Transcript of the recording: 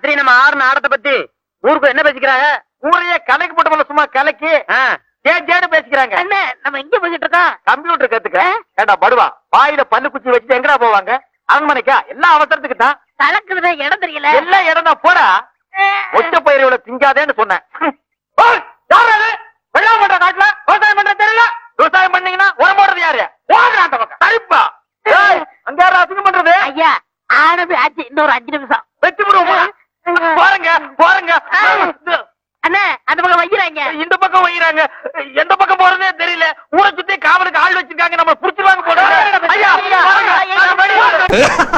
ராத்திரி நம்ம ஆறு ஆடத்தை பத்தி ஊருக்கு என்ன பேசிக்கிறாங்க ஊரையே கலைக்கு போட்டு போல சும்மா கலைக்கு ஆ, ஜே ஜேன்னு பேசிக்கிறாங்க என்ன நம்ம எங்க பேசிட்டு இருக்கோம் கம்ப்யூட்டர் கத்துக்க ஏண்டா படுவா வாயில பல்லு குச்சி வச்சு எங்கடா போவாங்க அரண்மனைக்கா எல்லா அவசரத்துக்கு தான் கலக்குறத இடம் தெரியல எல்லா இடம் தான் போடா ஒச்ச பயிரோட திங்காதேன்னு சொன்னேன் ஓய், யார் அது? வெள்ளாமை பண்ற காட்டுல விவசாயம் பண்ற தெரியல விவசாயம் பண்ணீங்கன்னா உரம் போடுறது யாரு போடுறா அந்த பக்கம் தரிப்பா ஏய், அங்க யாரும் அசிங்கம் பண்றது ஐயா ஆனது ஆச்சு இன்னொரு அஞ்சு நிமிஷம் வெட்டி விடுவோம் போறங்க போறங்க அண்ணா அந்த பக்கம் வைக்கிறாங்க இந்த பக்கம் வைக்கிறாங்க எந்த பக்கம் போறதே தெரியல ஊரை சுத்தி காவலுக்கு ஆள் வச்சிருக்காங்க நம்ம புடிச்சிருவாங்க போடுறாங்க ஐயா ஐயா, ஐயா, ஐயா. போறங்க.